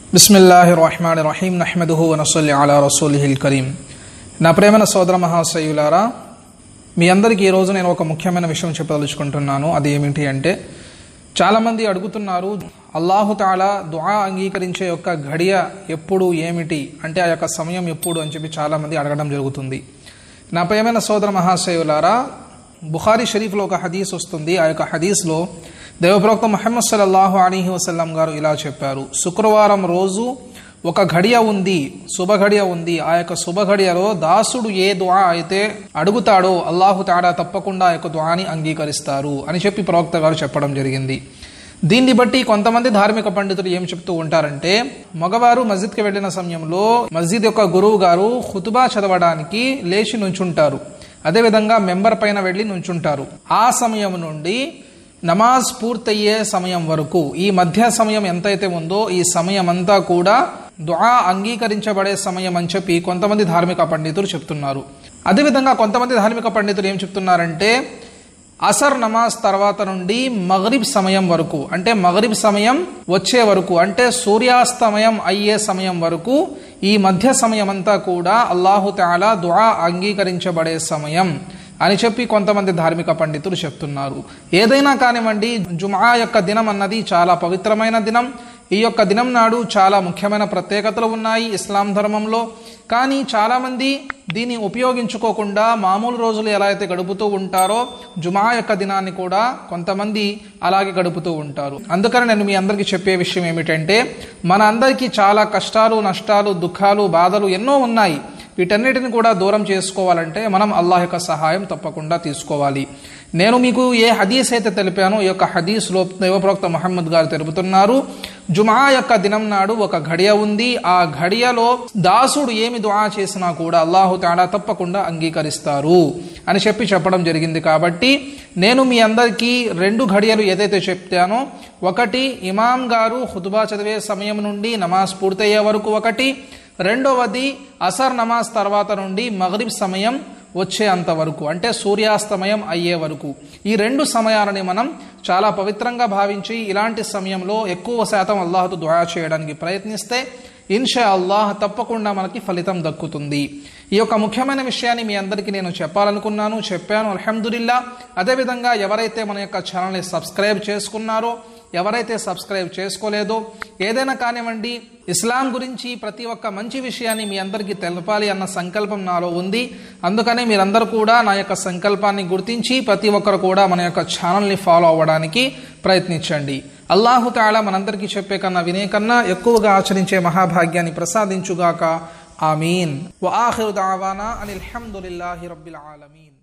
బిస్మిల్లాహి రహమాన్ రహీం నహ్మదుహు వనసల్లి అలా రసూలిహిల్ కరీం నా ప్రేమైన సోదర మహాశయులారా మీ అందరికీ ఈరోజు నేను ఒక ముఖ్యమైన విషయం చెప్పదలుచుకుంటున్నాను అది ఏమిటి అంటే చాలామంది అడుగుతున్నారు అల్లాహు తాలా దుఆ అంగీకరించే యొక్క ఘడియ ఎప్పుడు ఏమిటి అంటే ఆ యొక్క సమయం ఎప్పుడు అని చెప్పి చాలామంది అడగడం జరుగుతుంది నా ప్రియమైన సోదర మహాశయులారా బుఖారీ షరీఫ్లో ఒక హదీస్ వస్తుంది ఆ యొక్క హదీస్లో దేవప్రవక్త ముహమ్మద్ సల్లల్లాహు అలీహి వసల్లం గారు ఇలా చెప్పారు శుక్రవారం రోజు ఒక ఘడియ ఉంది శుభ ఘడియ ఉంది ఆ యొక్క శుభ ఘడియలో దాసుడు ఏ దుఆ అయితే అడుగుతాడో అల్లాహు తాడా తప్పకుండా ఆ యొక్క దుఆని అంగీకరిస్తారు అని చెప్పి ప్రవక్త గారు చెప్పడం జరిగింది దీన్ని బట్టి కొంతమంది ధార్మిక పండితులు ఏం చెప్తూ ఉంటారంటే మగవారు మస్జిద్కి వెళ్ళిన సమయంలో మస్జిద్ యొక్క గురువు గారు ఖుతుబా చదవడానికి లేచి నుంచుంటారు అదేవిధంగా మెంబర్ పైన వెళ్ళి నుంచుంటారు ఆ సమయం నుండి నమాజ్ పూర్తయ్యే సమయం వరకు ఈ మధ్య సమయం ఎంతైతే ఉందో ఈ సమయం అంతా కూడా దుఆ అంగీకరించబడే సమయం అని చెప్పి కొంతమంది ధార్మిక పండితులు చెప్తున్నారు అదేవిధంగా కొంతమంది ధార్మిక పండితులు ఏం చెప్తున్నారంటే అసర్ నమాజ్ తర్వాత నుండి మగరిబ్ సమయం వరకు అంటే మగరిబ్ సమయం వచ్చే వరకు అంటే సూర్యాస్తమయం అయ్యే సమయం వరకు ఈ మధ్య సమయం అంతా కూడా అల్లాహు తాలా దుఆ అంగీకరించబడే సమయం అని చెప్పి కొంతమంది ధార్మిక పండితులు చెప్తున్నారు ఏదైనా కానివ్వండి జుమా యొక్క దినం అన్నది చాలా పవిత్రమైన దినం ఈ యొక్క దినం నాడు చాలా ముఖ్యమైన ప్రత్యేకతలు ఉన్నాయి ఇస్లాం ధర్మంలో కానీ చాలామంది దీన్ని ఉపయోగించుకోకుండా మామూలు రోజులు ఎలా అయితే గడుపుతూ ఉంటారో జుమా యొక్క దినాన్ని కూడా కొంతమంది అలాగే గడుపుతూ ఉంటారు అందుకని నేను మీ అందరికీ చెప్పే విషయం ఏమిటంటే మన అందరికీ చాలా కష్టాలు నష్టాలు దుఃఖాలు బాధలు ఎన్నో ఉన్నాయి వీటన్నిటిని కూడా దూరం చేసుకోవాలంటే మనం అల్లాహ్ యొక్క సహాయం తప్పకుండా తీసుకోవాలి నేను మీకు ఏ హదీస్ అయితే తెలిపానో ఈ యొక్క హదీస్లో దైవప్రవక్త మహమ్మద్ గారు తెలుపుతున్నారు జుమా యొక్క దినం నాడు ఒక ఘడియ ఉంది ఆ ఘడియలో దాసుడు ఏమి దుఆ చేసినా కూడా అల్లాహు తాడా తప్పకుండా అంగీకరిస్తారు అని చెప్పి చెప్పడం జరిగింది కాబట్టి నేను మీ అందరికీ రెండు ఘడియలు ఏదైతే చెప్తానో ఒకటి ఇమాం గారు హుతుబా చదివే సమయం నుండి నమాజ్ పూర్తయ్యే వరకు ఒకటి రెండవది అసర్ నమాజ్ తర్వాత నుండి మగరిబ్ సమయం వచ్చే అంతవరకు అంటే సూర్యాస్తమయం అయ్యే వరకు ఈ రెండు సమయాలని మనం చాలా పవిత్రంగా భావించి ఇలాంటి సమయంలో ఎక్కువ శాతం అల్లాహతో దుఆ చేయడానికి ప్రయత్నిస్తే ఇన్షా అల్లాహ్ తప్పకుండా మనకి ఫలితం దక్కుతుంది ఈ యొక్క ముఖ్యమైన విషయాన్ని మీ అందరికీ నేను చెప్పాలనుకున్నాను చెప్పాను అల్హమ్దుల్లా అదేవిధంగా ఎవరైతే మన యొక్క ఛానల్ని సబ్స్క్రైబ్ చేసుకున్నారో ఎవరైతే సబ్స్క్రైబ్ చేసుకోలేదో ఏదైనా కానివ్వండి ఇస్లాం గురించి ప్రతి ఒక్క మంచి విషయాన్ని మీ అందరికీ తెలపాలి అన్న సంకల్పం నాలో ఉంది అందుకనే మీరందరూ కూడా నా యొక్క సంకల్పాన్ని గుర్తించి ప్రతి ఒక్కరు కూడా మన యొక్క ఛానల్ని ఫాలో అవ్వడానికి ప్రయత్నించండి అల్లాహు తాళా మనందరికీ చెప్పే కన్నా వినే కన్నా ఎక్కువగా ఆచరించే మహాభాగ్యాన్ని ప్రసాదించుగాక ఆమీన్ వఆఖిరు దావానా అనిల్ హమ్దులిల్లాహి రబ్బిల్ ఆలమీన్